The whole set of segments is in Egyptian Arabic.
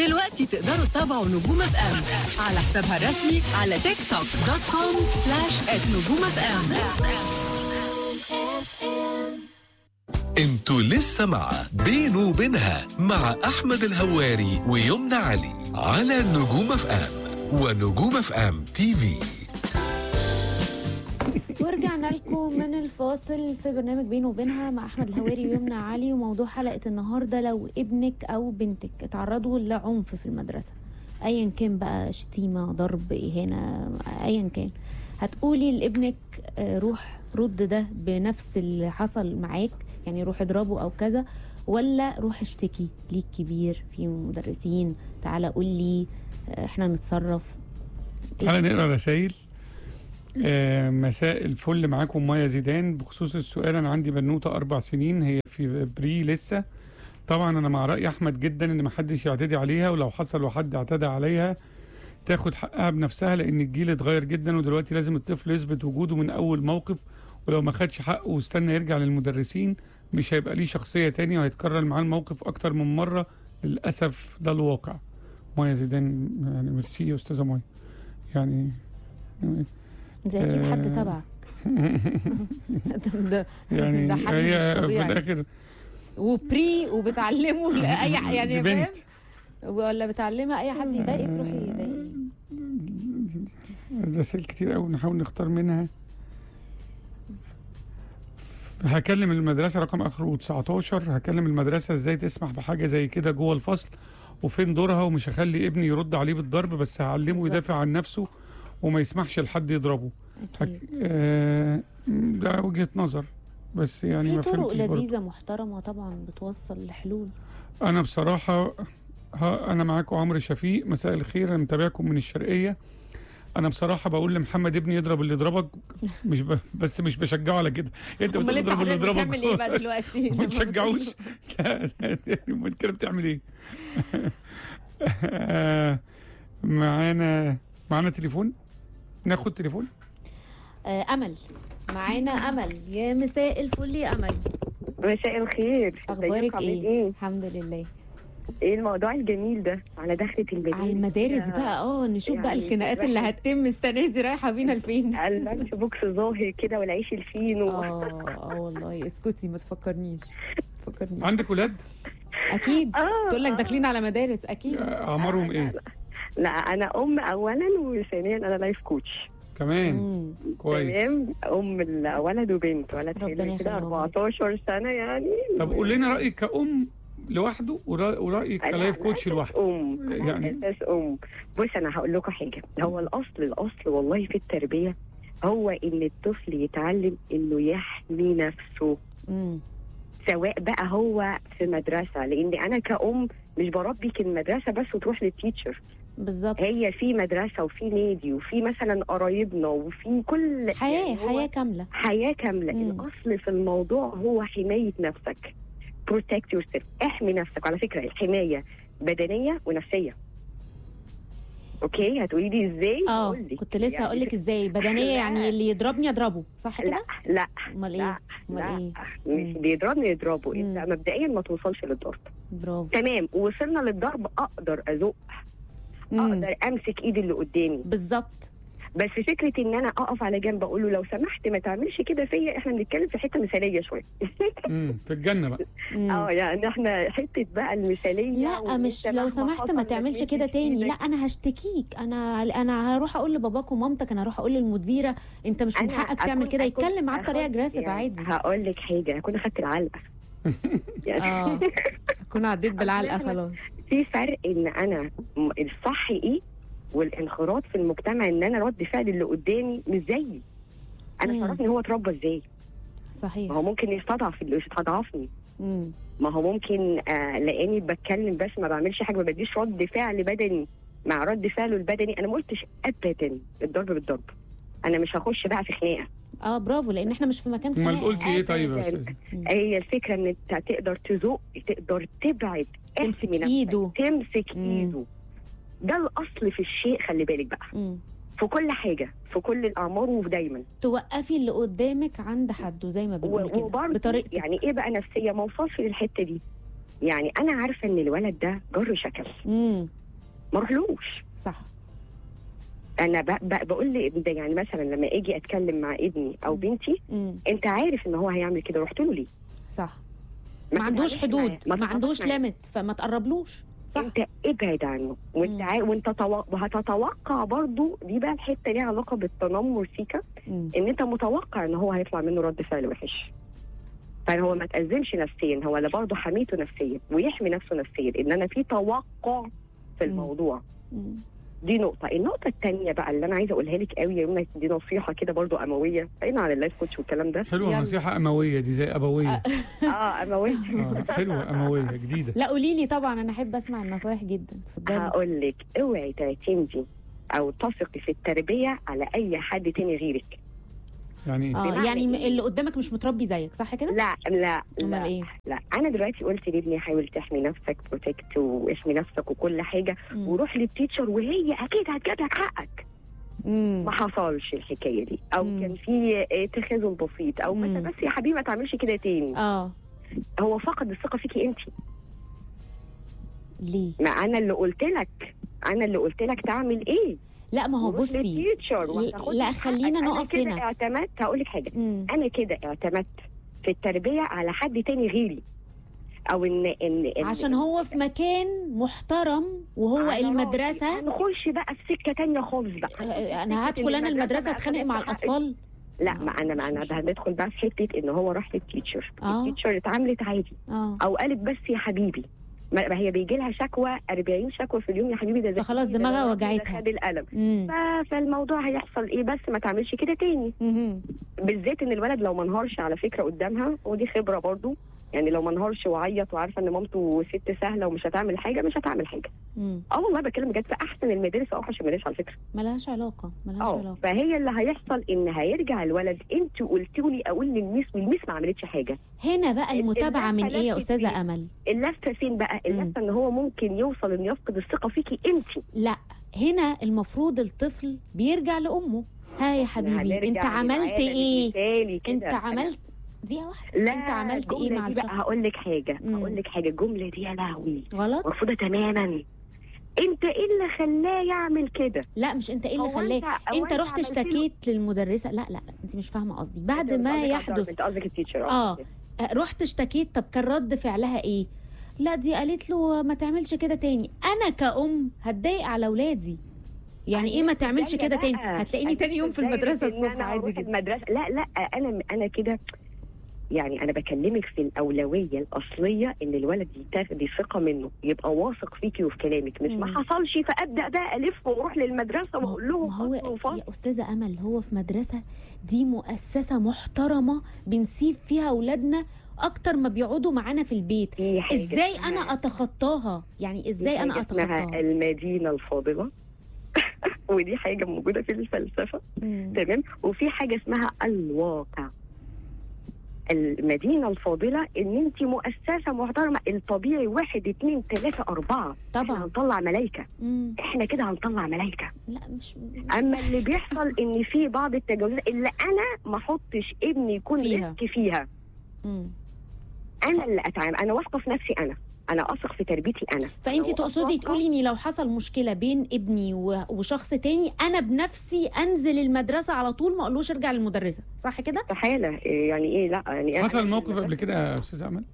دلوقتي تقدروا تتابعوا نجوم اف ام على حسابها الرسمي على تيك توك دوت كوم سلاش نجوم اف ام انتوا لسه مع بينه وبينها مع احمد الهواري ويمنى علي على نجوم اف ام ونجوم اف ام تي في ورجعنا لكم من الفاصل في برنامج بينه وبينها مع احمد الهواري ويمنى علي وموضوع حلقه النهارده لو ابنك او بنتك اتعرضوا لعنف في المدرسه ايا كان بقى شتيمه ضرب اهانه ايا كان هتقولي لابنك آه، روح رد ده بنفس اللي حصل معاك يعني روح اضربه او كذا ولا روح اشتكي ليك كبير في مدرسين تعالى قول لي آه، احنا نتصرف تعالى نقرا رسائل آه، مساء الفل معاكم مايا زيدان بخصوص السؤال انا عندي بنوته اربع سنين هي في بري لسه طبعا انا مع راي احمد جدا ان محدش يعتدي عليها ولو حصل وحد اعتدى عليها تاخد حقها بنفسها لان الجيل اتغير جدا ودلوقتي لازم الطفل يثبت وجوده من اول موقف ولو ما خدش حقه واستنى يرجع للمدرسين مش هيبقى ليه شخصيه تانية وهيتكرر معاه الموقف اكتر من مره للاسف ده الواقع مايا زيدان يعني ميرسي يا استاذه مايا يعني ده اكيد حد آه. تبعك ده- ده يعني ده حل هي مش في طبيعي الاخر وبري وبتعلمه لاي ح- يعني فاهم بنت ولا بتعلمها اي حد يضايقك روحي يضايقك رسائل كتير قوي نحاول نختار منها هكلم المدرسة رقم آخره 19 هكلم المدرسة ازاي تسمح بحاجة زي كده جوه الفصل وفين دورها ومش هخلي ابني يرد عليه بالضرب بس هعلمه بالظبط. يدافع عن نفسه وما يسمحش لحد يضربه هك... اكيد آه ده وجهة نظر بس يعني في ما طرق فهمتش برضه. لذيذه محترمه طبعا بتوصل لحلول انا بصراحه ها انا معاكم عمرو شفيق مساء الخير انا متابعكم من الشرقيه انا بصراحه بقول لمحمد ابني يضرب اللي يضربك مش ب... بس مش بشجعه على كده انت امال انت بتضرب اللي حضرتك يضربك بتعمل ايه بقى دلوقتي ما تشجعوش لا لا، يعني امال كده بتعمل ايه آه، معانا معانا تليفون ناخد تليفون آه امل معانا امل يا مساء الفل يا امل مساء الخير اخبارك ازيك عاملين ايه ايه؟ الحمد لله ايه الموضوع الجميل ده على دخلة المدارس على المدارس كده. بقى اه نشوف بقى يعني الخناقات اللي هتتم السنه دي رايحه بينا لفين اللانش بوكس ظاهر كده والعيش الفينو اه اه والله اسكتي ما تفكرنيش ما تفكرنيش عندك ولاد اكيد آه، تقول لك آه. داخلين على مدارس اكيد آه، اعمارهم ايه لا انا ام اولا وثانيا انا لايف كوتش كمان مم. كويس تمام ام ال- ولد وبنت ولد ربنا حلو كده يخليهم 14 سنه يعني طب قول لنا رايك كأم لوحده ورا- ورايك أنا كلايف على كوتش أساس لوحده ام يعني- يعني اساس ام بص انا هقول لكم حاجه هو الاصل الاصل والله في التربيه هو ان الطفل يتعلم انه يحمي نفسه مم. سواء بقى هو في مدرسه لان انا كأم مش بربيك المدرسه بس وتروح للتيتشر بالظبط هي في مدرسه وفي نادي وفي مثلا قرايبنا وفي كل حياه يعني هو حياه كامله حياه كامله مم. الاصل في الموضوع هو حمايه نفسك protect yourself احمي نفسك على فكره الحمايه بدنيه ونفسيه اوكي هتقولي لي ازاي اه هقولك. كنت لسه يعني هقول لك ازاي بدنيه لا. يعني اللي يضربني اضربه صح لا كده لا امال لا ايه امال لا ايه مش مم. بيضربني يضربه انت مم. مبدئيا ما توصلش للضرب برافو تمام وصلنا للضرب اقدر ازق مم. اقدر امسك ايد اللي قدامي بالظبط بس فكره ان انا اقف على جنب اقول له لو سمحت ما تعملش كده فيا احنا بنتكلم في حته مثاليه شويه امم في الجنه بقى مم. اه يعني احنا حته بقى المثاليه لا وإن مش أنت لو مهما سمحت حصل ما ما تعملش تمدش كده تاني لا إيدك. انا هشتكيك انا انا هروح اقول لباباك ومامتك انا هروح اقول للمديره انت مش من أنا حقك تعمل أكون- كده أكون- يتكلم معاه بطريقه أكون- اجريسيف يعني عادي هقول لك حاجه هكون اخدت العلقه يعني اه اكون عديت بالعلقه إحنا- خلاص في فرق ان انا م- الصح ايه والانخراط في المجتمع ان انا رد فعل اللي قدامي مش زيي انا مم. شرفني هو اتربى ازاي صحيح ما هو ممكن يستضعف اللي يستضعفني مم. ما هو ممكن آه لاني بتكلم بس ما بعملش حاجه ما بديش رد فعل بدني مع رد فعله البدني انا ما قلتش ابدا الضرب بالضرب انا مش هخش بقى في خناقه اه برافو لان احنا مش في مكان امال خناقه قلتي ايه طيب يا أبداً. استاذ هي الفكره ان انت تقدر تزق تقدر تبعد تمسك احمي نفسك، إيده. تمسك مم. ايده ده الاصل في الشيء خلي بالك بقى مم. في كل حاجه في كل الاعمار ودايما توقفي اللي قدامك عند حده زي ما بنقول كده وبرضه بطريقتك يعني ايه بقى نفسيه ما اوصلش للحته دي يعني انا عارفه ان الولد ده جر شكل امم ما اروحلوش صح انا ب... ب... بقول لي ده يعني مثلا لما اجي اتكلم مع ابني او بنتي امم انت عارف ان هو هيعمل كده رحت له ليه صح ما ما عندوش تتعاملش معاه، حدود ما تتعاطفش عندوش معاه. ليميت فما تقربلوش صح انت ابعد عنه وانت مم. عا... وانت تو... وهتتوقع برضو دي بقى الحته ليها علاقه بالتنمر سيكا مم. ان انت متوقع ان هو هيطلع منه رد فعل وحش فهو ما تأزمش نفسيا هو اللي برضه حميته نفسيا ويحمي نفسه نفسيا ان انا في توقع في مم. الموضوع مم. دي نقطة، النقطة الثانية بقى اللي أنا عايزة أقولها لك قوي يا يمنى دي نصيحة كده برضو أموية، بعيدا عن اللايف كوتش والكلام ده. حلوه يلا. نصيحه امويه دي زي ابويه اه أموية آه حلوه امويه جديده لا قولي لي طبعا انا احب اسمع النصايح جدا اتفضلي هقول لك اوعي تعتمدي أو تثقي في التربية على أي حد تاني غيرك. يعني ايه اه بمعنى يعني م- إيه؟ اللي قدامك مش متربي زيك صح كده لا لا امال لا ايه لا أنا دلوقتي قلت لابني حاول تحمي نفسك بروتكت واحمي نفسك وكل حاجة مم. وروح للتيتشر وهي أكيد هتجيب لك حقك. مم. ما حصلش الحكاية دي أو مم. كان في آه، تخاذل بسيط أو مم. مثلا بس يا حبيبي ما تعملش كده تاني. اه هو فقد الثقة فيكي أنت. ليه ما انا اللي قلت لك انا اللي قلت لك تعمل ايه لا ما هو وروح بصي للتيتشر وهتاخد لا حقك. خلينا أنا نقف كده هنا اعتمدت هقول لك حاجه مم. انا كده اعتمدت في التربيه على حد تاني غيري او ان ان, إن عشان هو في مكان محترم وهو على راسي. المدرسه هنخش بقى في سكه تانية خالص بقى آه، انا هدخل انا المدرسه اتخانق مع الاطفال لا ما انا ما انا مش- هندخل بقى في حته ان هو راح للتيتشر آه. التيتشر اتعاملت عادي اه او قالت بس يا حبيبي ما ما هي بيجي لها شكوى 40 شكوى في اليوم يا حبيبي ده زي فخلاص ده دماغها ده وجعتها. خد القلم امم ف- فالموضوع هيحصل ايه بس ما تعملش كده تاني مهم. بالذات ان الولد لو ما انهارش على فكره قدامها ودي خبره برضو يعني لو ما انهارش وعيط وعارفه ان مامته ست سهله ومش هتعمل حاجه مش هتعمل حاجه مم. اه والله بتكلم بجد في احسن المدارس واوحش المدارس على فكره ملهاش علاقه ملهاش اه علاقه فهي اللي هيحصل ان هيرجع الولد انت قلتوا لي اقول للميس والميس ما عملتش حاجه هنا بقى المتابعه من اللفة ايه يا لفت استاذه إيه؟ امل اللفه فين بقى اللفه ان هو ممكن يوصل انه يفقد الثقه فيكي انت لا هنا المفروض الطفل بيرجع لامه ها يا حبيبي انت عملت ايه انت عملت دقيقه واحده لا انت عملت ايه مع دي بقى الشخص هقول لك حاجه مم. هقول لك حاجه الجمله دي يا لهوي غلط مرفوضه تماما انت ايه اللي خلاه يعمل كده لا مش انت ايه اللي هو خلاه أنت- هو انت أنت رحت عملت له- اشتكيت للمدرسه لا لا لا انت مش فاهمه قصدي بعد أنت ما قصدك على يحدث الضرب، انت قصدك التيتشر اه آه، رحت اشتكيت طب كان رد فعلها ايه لا دي قالت له ما تعملش كده تاني انا كأم هتضايق على اولادي يعني ايه ما تعملش كده تاني هتلاقيني تاني يوم في المدرسه الصبح عادي جدا المدرسه لا لا انا انا كده يعني انا بكلمك في الاولويه الاصليه ان الولد تاخدي ثقه منه يبقى واثق فيكي وفي كلامك مش ما مم. حصلش فابدا بقى الف واروح للمدرسه ما هو- واقول لهم ما هو فصل وفصل. يا استاذه امل هو في مدرسه دي مؤسسه محترمه بنسيب فيها اولادنا اكتر ما بيقعدوا معانا في البيت في حاجة ازاي اسمها- انا اتخطاها يعني في ازاي انا حاجة اسمها اتخطاها المدينه الفاضله ودي حاجه موجوده في الفلسفه مم. تمام وفي حاجه اسمها الواقع المدينه الفاضله ان انت مؤسسه محترمه الطبيعي واحد اتنين تلاته اربعه احنا طبعا هنطلع ملايكه مم. احنا كده هنطلع ملايكه لا مش اما اللي بيحصل ان في بعض التجاوزات اللي انا ما احطش ابني يكون فيها. ريسك فيها مم. انا اللي اتعامل انا واثقه في نفسي انا انا اثق في تربيتي انا فانت أنا تقصدي واثقة- تقولي اني لو حصل مشكله بين ابني و- وشخص تاني انا بنفسي انزل المدرسه على طول ما اقولوش ارجع للمدرسه صح كده استحاله إيه يعني ايه لا يعني إيه حصل موقف قبل كده يا استاذ امل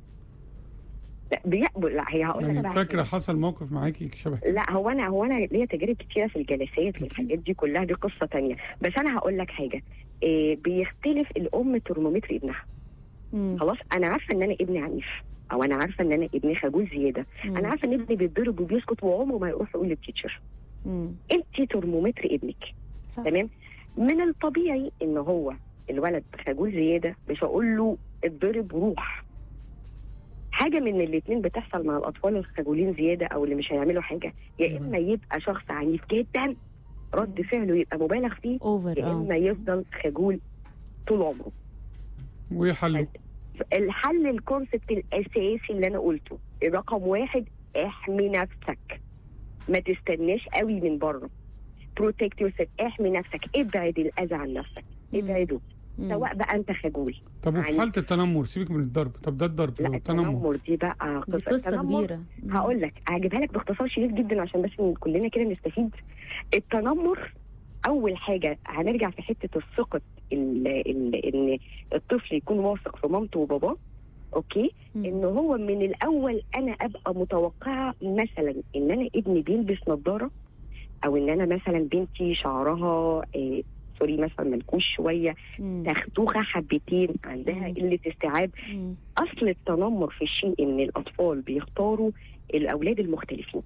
لا بيقبل لا هي هقول لك يعني بقى فاكره حصل موقف معاكي شبه كده لا هو انا هو انا ليا تجارب كتيره في الجلسات والحاجات دي كلها دي قصه تانية بس انا هقول لك حاجه إيه بيختلف الام ترمومتر ابنها مم. خلاص انا عارفه ان انا ابني عنيف او انا عارفه ان انا ابني خجول زياده مم. انا عارفه ان ابني بيتضرب وبيسكت وعمره ما يروح يقول للتيتشر مم. انت ترمومتر ابنك صح تمام من الطبيعي ان هو الولد خجول زياده مش هقول له اتضرب وروح حاجه من الاثنين بتحصل مع الاطفال الخجولين زياده او اللي مش هيعملوا حاجه يا تمام. اما يبقى شخص عنيف جدا رد فعله يبقى مبالغ فيه اوفر يا اه اما يفضل خجول طول عمره وايه حله؟ الحل الكونسبت الاساسي اللي انا قلته رقم واحد احمي نفسك ما تستناش قوي من بره بروتكت يور احمي نفسك ابعد الاذى عن نفسك مم. ابعده مم. سواء بقى انت خجول طب وفي يعني- حاله التنمر سيبك من الضرب طب ده الضرب لا لو التنمر التنمر دي بقى دي قصه قصه التنمر كبيره مم. هقول لك هجيبها لك باختصار شديد جدا عشان بس إن كلنا كده نستفيد التنمر اول حاجه هنرجع في حته الثقه ال- ال- ان الطفل يكون واثق في مامته وباباه اوكي مم. ان هو من الاول انا ابقى متوقعه مثلا ان انا ابني بيلبس نظاره او ان انا مثلا بنتي شعرها إيه سوري مثلا منكوش شويه مم. تختوخه حبتين عندها مم. قله استيعاب مم. اصل التنمر في الشيء ان الاطفال بيختاروا الاولاد المختلفين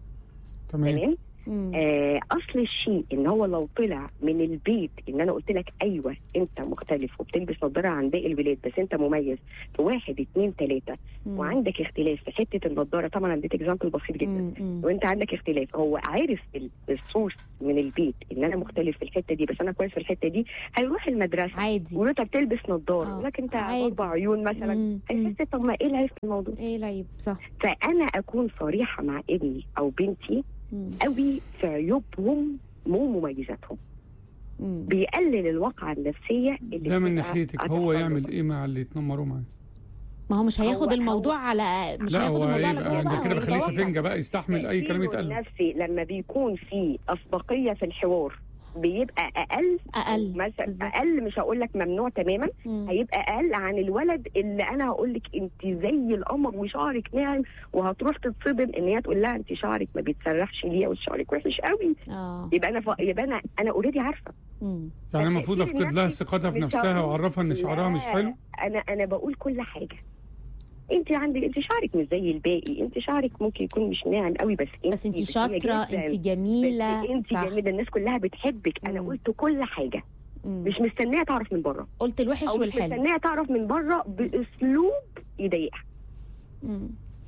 تمام تمام مم. آه اصل الشيء ان هو لو طلع من البيت ان انا قلت لك ايوه انت مختلف وبتلبس نظاره عن باقي الولاد بس انت مميز في واحد اتنين تلاته مم. وعندك اختلاف في حته النضاره طبعا اديت اكزامبل بسيط جدا مم. مم. وانت عندك اختلاف هو عارف ال- السورس من البيت ان انا مختلف في الحته دي بس انا كويس في الحته دي هيروح المدرسه عادي يقول له انت بتلبس نضاره آه، يقول لك انت عادي. اربع عيون مثلا مم. مم. هيحس طب ما ايه العيب في الموضوع ايه العيب صح فانا اكون صريحه مع ابني او بنتي مم. قوي في عيوبهم مو مميزاتهم مم. بيقلل الواقعه النفسيه اللي ده من بتبقى ناحيتك هو هتحصل يعمل له. ايه مع اللي يتنمروا معاه ما هو مش هياخد هو- الموضوع على مش لا هياخد هو الموضوع ايه على بقى جوه ده بقى كده هو بخليه يتوقع. سفنجه بقى يستحمل اي كلام تأثيره يتقال له. النفسي لما بيكون في اسبقيه في الحوار بيبقى اقل اقل مثلا بالظبط. اقل مش هقول لك ممنوع تماما مم. هيبقى اقل عن الولد اللي انا هقول لك انت زي القمر وشعرك ناعم وهتروح تتصدم ان هي تقول لها انت شعرك ما بيتسرحش ليه وشعرك وحش قوي اه يبقى انا ف... يبقى انا انا اوريدي عارفه مم. يعني بس المفروض التأثير افقد لها النفسي ثقتها في مش نفسها هقول- واعرفها ان شعرها مش لا، حلو انا انا بقول كل حاجه انت عندك انت شعرك مش زي الباقي انت شعرك ممكن يكون مش ناعم قوي بس انت بس انت ذكية شاطره جداً. انت جميله بس انت صح جميله الناس كلها بتحبك انا مم. قلت كل حاجه مم. مش مستنيه تعرف من بره قلت الوحش او مش والحلو مستنيه تعرف من بره باسلوب يضايقها مم.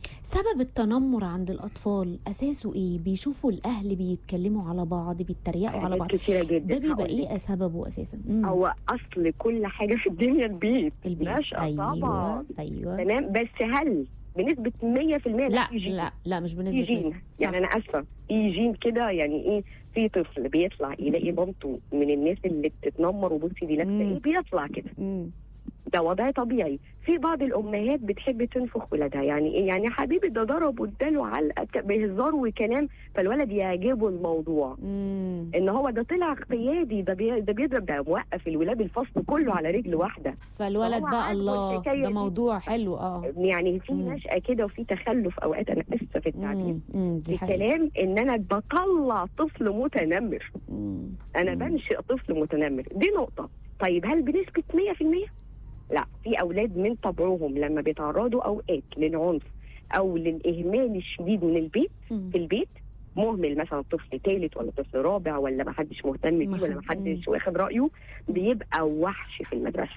سبب التنمر عند الأطفال أساسه إيه؟ بيشوفوا الأهل بيتكلموا على بعض بيتريقوا على حاجات بعض كتيره جدا ده بيبقى هقول لك. إيه سببه أساسا؟ مم. هو اصل كل حاجه في الدنيا البيت البيت نشأة أيوه طبعا أيوه تمام بس هل بنسبه 100% لا في جين. لا لا مش في بنسبة جين مية. صح. يعني انا اسفه في جين كده يعني ايه في طفل بيطلع يلاقي مامته من الناس اللي بتتنمر وبصي دي لابسه مم. ايه بيطلع كده مم. ده وضع طبيعي في بعض الامهات بتحب تنفخ ولادها يعني ايه يعني يا حبيبي ده ضرب واداله علقه ك- بهزار وكلام فالولد يعجبه الموضوع مم. ان هو ده طلع قيادي ده بي ده بيضرب ده موقف الولاد الفصل كله على رجل واحده فالولد فهو بقى عاجبه الله الحكاية ده دي. موضوع حلو اه يعني في مم. نشأة كده وفي تخلف اوقات انا اسفه في التعبير مم. مم. في دي حقيقة الكلام ان انا بطلع طفل متنمر مم. انا مم. بنشئ طفل متنمر دي نقطه طيب هل بنسبه 100% لا في اولاد من طبعهم لما بيتعرضوا اوقات للعنف او للاهمال الشديد من البيت مم. في البيت مهمل مثلا طفل ثالث ولا طفل رابع ولا ما حدش مهتم بيه ولا ما مم. حدش واخد رايه بيبقى وحش في المدرسه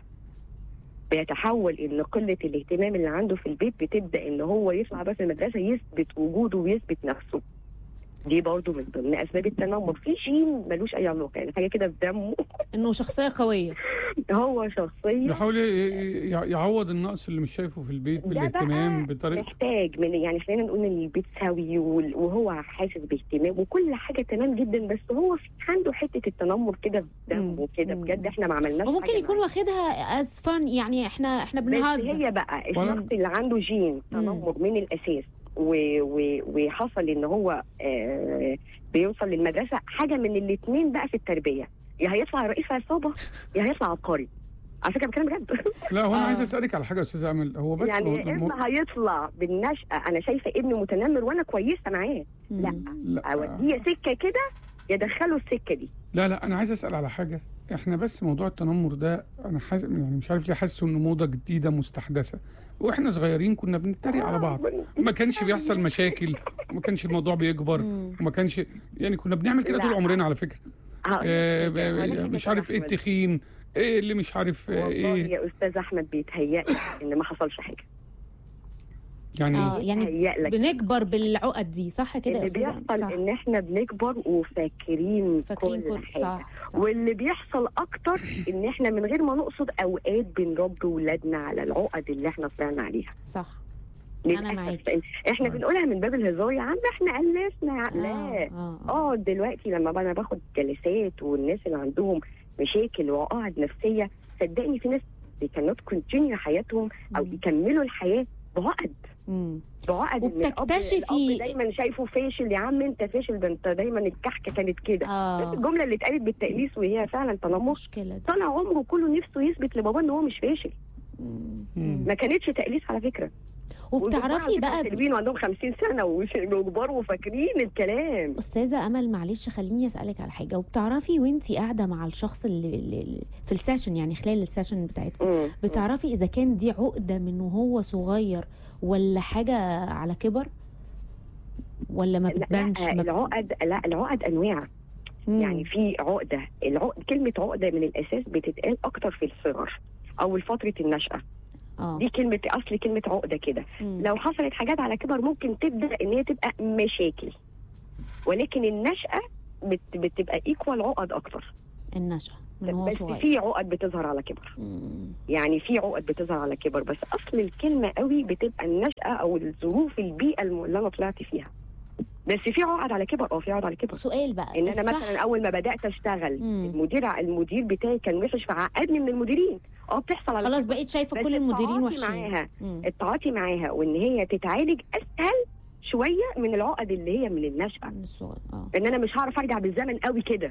بيتحول ان قله الاهتمام اللي عنده في البيت بتبدا ان هو يطلع بس المدرسه يثبت وجوده ويثبت نفسه دي برضو من ضمن اسباب التنمر في جين ملوش اي علاقه يعني حاجه كده في دمه إنه شخصية قوية هو شخصيه بيحاول ي- ي- يعوض النقص اللي مش شايفه في البيت ده بالاهتمام بقى بطريقته محتاج من يعني خلينا نقول ان البيت سوي وال- وهو حاسس باهتمام وكل حاجه تمام جدا بس هو في عنده حته التنمر كده في دمه مم. كده مم. بجد احنا ما عملناش وممكن حاجة يكون معاه. واخدها از فن يعني احنا احنا بس بنهزر هي بقى وأنا- الشخص اللي عنده جين تنمر من الاساس و- و- وحصل ان هو آه بيوصل للمدرسه حاجه من الاثنين بقى في التربيه يا هيطلع رئيس عصابه يا هيطلع عبقري على فكره بتكلم بجد لا هو انا آه. عايز اسالك على حاجه يا استاذ امل هو بس يعني هو- يا هو- اما هيطلع بالنشأة انا شايفه ابني متنمر وانا كويسه معاه لا مم. لا اوديه سكه كده يدخله السكه دي لا لا انا عايز اسال على حاجه احنا بس موضوع التنمر ده انا حاسس يعني مش عارف ليه حاسه انه موضه جديده مستحدثه واحنا صغيرين كنا بنتريق على بعض ما كانش بيحصل مشاكل وما كانش الموضوع بيكبر مم. وما كانش يعني كنا بنعمل كده لا. طول عمرنا على فكره هقول لك آه حاجة، هقول لك ب- حاجة مش عارف ايه أحمد. التخين ايه اللي مش عارف آه، والله ايه يا استاذ احمد بيتهيألك ان ما حصلش حاجه يعني اه إيه؟ يعني بيتهيألك بنكبر بالعقد دي صح كده يا اللي استاذه بيحصل صح ان احنا بنكبر وفاكرين فاكرين كل كل حاجه صح صح واللي بيحصل اكتر ان احنا من غير ما نقصد اوقات بنربي ولادنا على العقد اللي احنا طلعنا عليها صح للأسف. أنا معاكي. لأن احنا صحيح. بنقولها من باب الهزار يا عم احنا ألفنا لا اه اه اه دلوقتي لما انا باخد جلسات والناس اللي عندهم مشاكل وعقد نفسيه صدقني في ناس كانت كونتينيو حياتهم او مم. يكملوا الحياه بعقد مم. بعقد إن الأب- وبتكتشفي- الأب دايما شايفه فاشل يا عم انت فاشل ده انت دايما الكحكه كانت كده بس اه الجمله اللي اتقالت بالتأليس وهي فعلا تنمر مشكله دي طلع عمره كله نفسه يثبت لبابا ان هو مش فاشل مم. مم. ما كانتش تأليس على فكره وبتعرفي بقى حلوين وعندهم 50 سنه وش- وكبار وفاكرين الكلام استاذه امل معلش خليني اسالك على حاجه وبتعرفي وانتي قاعده مع الشخص اللي, اللي في السيشن يعني خلال السيشن بتاعتكم مم. بتعرفي اذا كان دي عقده من وهو صغير ولا حاجه على كبر ولا ما لا, بتبانش لا ما- العقد لا العقد انواع مم. يعني في عقده العقد كلمه عقده من الاساس بتتقال اكتر في الصغر او فتره النشاه اه دي كلمه اصل كلمه عقده كده مم. لو حصلت حاجات على كبر ممكن تبدا ان هي تبقى مشاكل ولكن النشاه بت بتبقى ايكوال عقد اكتر النشأة من هو بس صغير في عقد بتظهر على كبر مم. يعني في عقد بتظهر على كبر بس اصل الكلمه قوي بتبقى النشاه او الظروف البيئه الم- اللي انا طلعت فيها بس في عقد على كبر اه في عقد على كبر سؤال بقى ان انا الصح مثلا اول ما بدات اشتغل مم. المدير المدير بتاعي كان وحش فعقدني من المديرين اه بتحصل على خلاص كبر. بقيت شايفه بس كل المديرين التعاطي وحشين معاها مم. التعاطي معاها وان هي تتعالج اسهل شويه من العقد اللي هي من النشأه من الصغير اه ان انا مش هعرف ارجع بالزمن قوي كده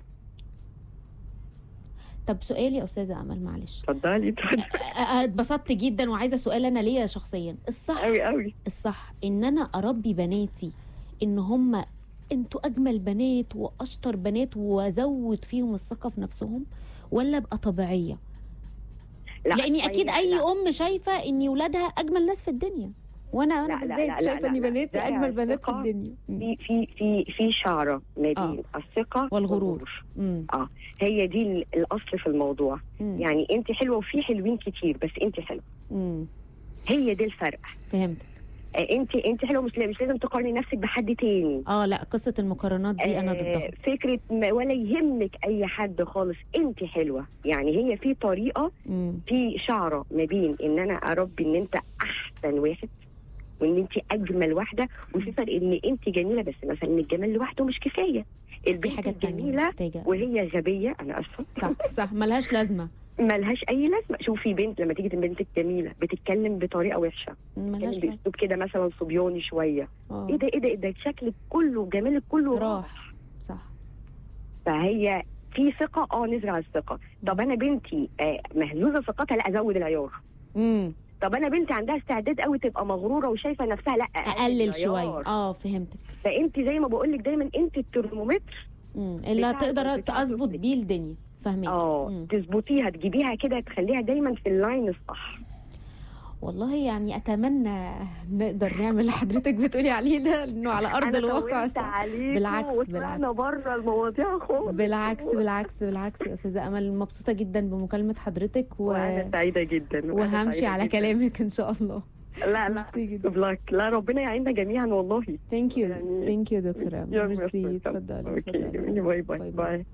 طب سؤالي يا استاذه امل معلش اتفضلي اتفضلي أ- أ- اتبسطت جدا وعايزه سؤال انا ليا شخصيا الصح قوي قوي الصح ان انا اربي بناتي ان هم انتوا اجمل بنات واشطر بنات وازود فيهم الثقه في نفسهم ولا ابقى طبيعيه لا لاني اكيد لا، اي لا. ام شايفه ان ولادها اجمل ناس في الدنيا وانا انا لا، لا، بالذات لا، لا، شايفه لا، ان لا. بناتي ده اجمل بنات في ثقة. الدنيا مم. في في في في شعره ما بين آه. الثقه والغرور. مم. هي دي ال- الاصل في الموضوع مم. يعني انت حلوه وفي حلوين كتير بس انت حلوه مم. هي دي الفرق فهمتك آه، انت انت حلوه مش مش لازم تقارني نفسك بحد تاني اه لا قصه المقارنات دي انا آه، ضدها فكره ما ولا يهمك اي حد خالص انت حلوه يعني هي في طريقه مم. في شعره ما بين ان انا اربي ان انت احسن واحد وان انت اجمل واحده وفي فرق ان انت جميله بس مثلا الجمال لوحده مش كفايه في البنت حاجات تانية الجميله محتاجه وهي غبيه انا اسفه صح صح ملهاش لازمه ملهاش اي لازمه شوفي بنت لما تيجي بنتك جميله بتتكلم بطريقه وحشه ملهاش بتتكلم لازمه باسلوب كده مثلا صبياني شويه اه ايه ده ايه ده ده شكلك كله جمالك كله راح صح فهي في ثقه اه نزرع الثقه طب انا بنتي آه مهزوزه ثقتها لا ازود العيار امم طب انا بنتي عندها استعداد قوي تبقى مغروره وشايفه نفسها لا اقلل العيار. شويه اه فهمتك فانت زي ما بقول لك دايما انت الترمومتر مم. اللي بتاع- هتقدر بتاع تظبط طفلك. بيه الدنيا فاهمك اه مم. تظبطيها تجيبيها كده تخليها دايما في اللاين الصح والله يعني اتمنى نقدر نعمل اللي حضرتك بتقولي عليه ده انه على ارض أنا الواقع طولت صح. عليكم بالعكس، وطلعنا بالعكس. بره المواضيع خالص بالعكس بالعكس بالعكس يا استاذه امل مبسوطه جدا بمكالمه حضرتك و... وانا سعيده جدا وأنا وهمشي سعيدة على جداً. كلامك ان شاء الله لا لا ميرسي جدا good luck. لا ربنا يعيننا جميعا والله ثانك يو يعني- ثانك يو دكتوره You're ميرسي welcome. اتفضلي اوكي اتفضلي باي باي باي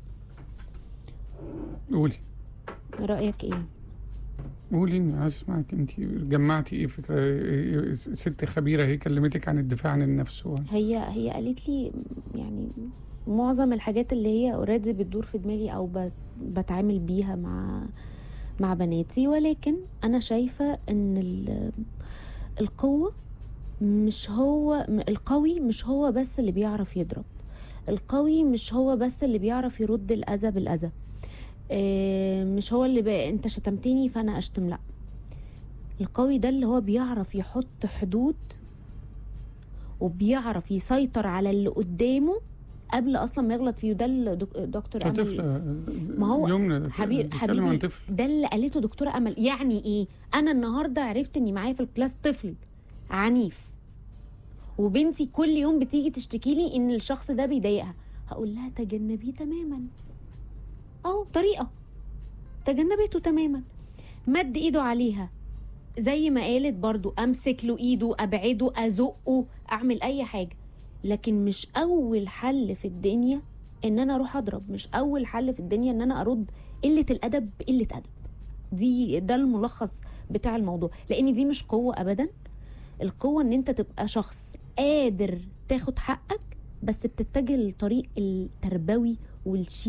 قولي رايك ايه قولي إني عايز اسمعك انت جمعتي ايه فكره إيه- ست خبيره هي كلمتك عن الدفاع عن النفس و... هي هي قالت لي يعني معظم الحاجات اللي هي اوريدي بتدور في دماغي او ب- بتعامل بيها مع مع بناتي ولكن انا شايفه ان ال- القوه مش هو م- القوي مش هو بس اللي بيعرف يضرب القوي مش هو بس اللي بيعرف يرد الاذى بالاذى آه، مش هو اللي بقى انت شتمتني فانا اشتم لا القوي ده اللي هو بيعرف يحط حدود وبيعرف يسيطر على اللي قدامه قبل اصلا ما يغلط فيه وده اللي دك- دكتور امل طفل ما هو يومنا حبيب بيتكلم حبيبي عن طفل ده اللي قالته دكتوره امل يعني ايه انا النهارده عرفت اني معايا في الكلاس طفل عنيف وبنتي كل يوم بتيجي تشتكي لي ان الشخص ده بيضايقها هقول لها تجنبيه تماما اهو طريقه تجنبته تماما مد ايده عليها زي ما قالت برضو امسك له ايده ابعده ازقه اعمل اي حاجه لكن مش اول حل في الدنيا ان انا اروح اضرب مش اول حل في الدنيا ان انا ارد قله الادب بقله ادب دي ده الملخص بتاع الموضوع لان دي مش قوه ابدا القوه ان انت تبقى شخص قادر تاخد حقك بس بتتجه للطريق التربوي والشيك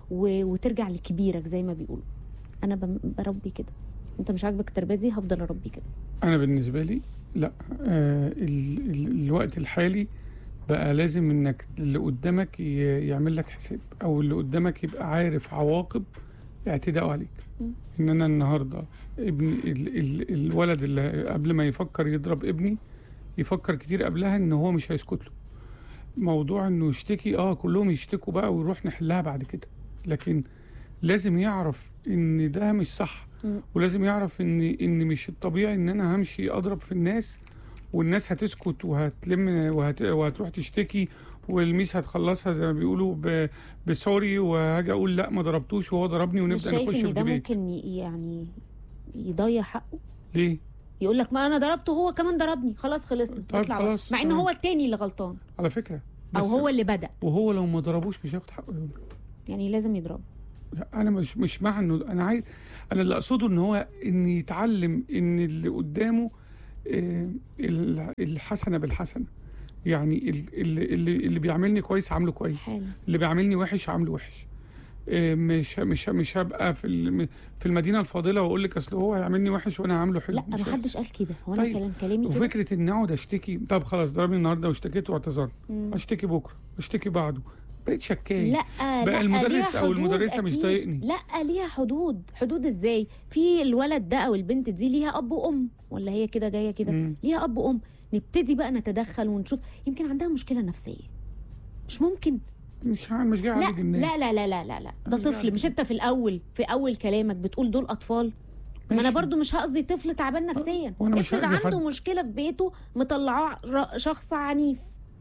و... وترجع لكبيرك زي ما بيقولوا انا بم- بربي كده انت مش عاجبك التربيه دي هفضل اربي كده انا بالنسبه لي لا آه ال ال الوقت الحالي بقى لازم انك اللي قدامك ي- يعمل لك حساب او اللي قدامك يبقى عارف عواقب اعتداءه عليك مم. ان انا النهارده ابن ال ال الولد اللي قبل ما يفكر يضرب ابني يفكر كتير قبلها ان هو مش هيسكت له موضوع انه يشتكي اه كلهم يشتكوا بقى ونروح نحلها بعد كده لكن لازم يعرف ان ده مش صح مم. ولازم يعرف ان ان مش الطبيعي ان انا همشي اضرب في الناس والناس هتسكت وهتلم وهت وهتروح تشتكي والميس هتخلصها زي ما بيقولوا ب- بسوري وهاجي اقول لا ما ضربتوش وهو ضربني مش ونبدا شايف نخش في ان ده ديبيت ممكن ي- يعني يضيع حقه ليه؟ يقول لك ما انا ضربته هو كمان ضربني خلاص خلصنا طيب اطلع بقى. خلاص، مع ان تمام. هو التاني اللي غلطان على فكره او بس هو اللي بدا وهو لو ما ضربوش مش هياخد حقه يوم. يعني لازم يضرب لا، انا مش مش مع انه انا عايز انا اللي اقصده ان هو ان يتعلم ان اللي قدامه آه، ال- الحسنه بالحسنه يعني ال- اللي, اللي, اللي بيعملني كويس عامله كويس حلو اللي بيعملني وحش عامله وحش آه، مش مش مش هبقى في الم- في المدينه الفاضله واقول لك اصل هو هيعملني وحش وانا عامله حلو لا مش ما حدش قال كده هو انا طيب. كلام كلامي كده وفكره ان اقعد اشتكي طب خلاص ضربني النهارده واشتكيت واعتذرت مم. اشتكي بكره اشتكي بعده بقيت شكاي لا لا المدرس ليها أو حدود المدرسة مش أكيد. طايقني. لا ليها حدود حدود ازاي في الولد ده او البنت دي ليها اب وام ولا هي كده جايه كده مم. ليها اب وام نبتدي بقى نتدخل ونشوف يمكن عندها مشكله نفسيه مش ممكن مش ع- مش جاي لا اعالج الناس لا لا لا لا لا لا ده مش طفل جاي مش انت في الاول في اول كلامك بتقول دول اطفال ما انا ماشي. برضو مش هقصدي طفل تعبان نفسيا وأنا مش افرض هأذي عنده حد. مشكله في بيته مطلعاه ر- شخص عنيف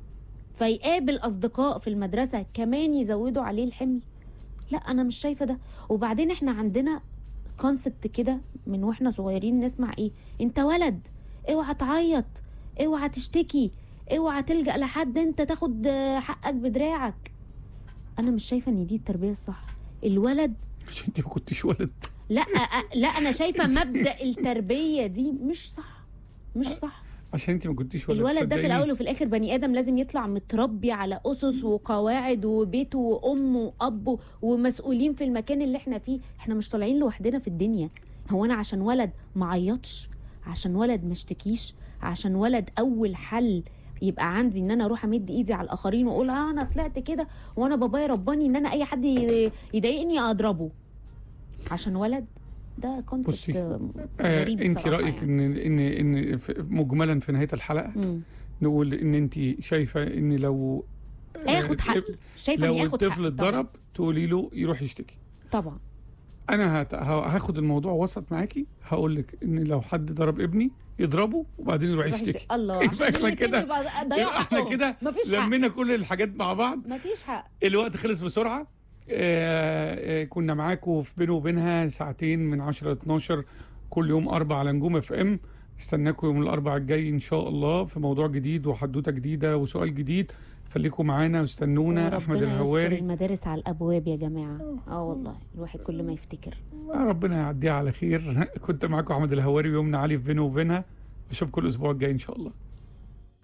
فيقابل اصدقاء في المدرسه كمان يزودوا عليه الحمل لا انا مش شايفه ده وبعدين احنا عندنا كونسبت كده من واحنا صغيرين نسمع ايه انت ولد اوعى تعيط اوعى تشتكي اوعى تلجأ لحد انت تاخد آه، حقك بدراعك انا مش شايفه ان دي التربيه الصح الولد عشان انت ما كنتش ولد لا أ- لا انا شايفه مبدا التربيه دي مش صح مش صح عشان انت ما كنتيش ولد الولد ده في صدقيني. الاول وفي الاخر بني ادم لازم يطلع متربي على اسس وقواعد وبيت وام واب ومسؤولين في المكان اللي احنا فيه احنا مش طالعين لوحدنا في الدنيا هو انا عشان ولد ما عيطش عشان ولد ما اشتكيش عشان ولد اول حل يبقى عندي ان انا اروح امد ايدي على الاخرين واقول اه انا طلعت كده وانا بابايا رباني ان انا اي حد ي- يضايقني اضربه عشان ولد ده كونسبت بصي، آه، آه غريب انت بصراحة رايك يعني. ان ان ان في- مجملا في نهايه الحلقه مم. نقول ان انت شايفه ان لو آه، اخد حقي شايفه لو اني اخد الطفل حقي اتضرب تقولي له يروح يشتكي طبعا انا هت- ه- هاخد الموضوع وسط معاكي هقول لك ان لو حد ضرب ابني يضربه وبعدين يروح يروح يشتكي يشتكي. الله يبقى عشان احنا الاتنين كده يبقى ضيعوا يبقى احنا حقهم. كده مفيش حق لمينا كل الحاجات مع بعض مفيش حق الوقت خلص بسرعة آه، آه، كنا معاكم في بينه وبينها ساعتين من 10 ل 12 كل يوم أربع على نجوم اف ام استناكم يوم الأربع الجاي إن شاء الله في موضوع جديد وحدوتة جديدة وسؤال جديد خليكم معانا واستنونا أحمد وربنا يستر الهواري المدارس على الابواب يا جماعه اه والله الواحد كل ما يفتكر ربنا يعديها على خير كنت معاكم أحمد الهواري ويومنا علي في بينه وبينها أشوفكم الأسبوع الجاي إن شاء الله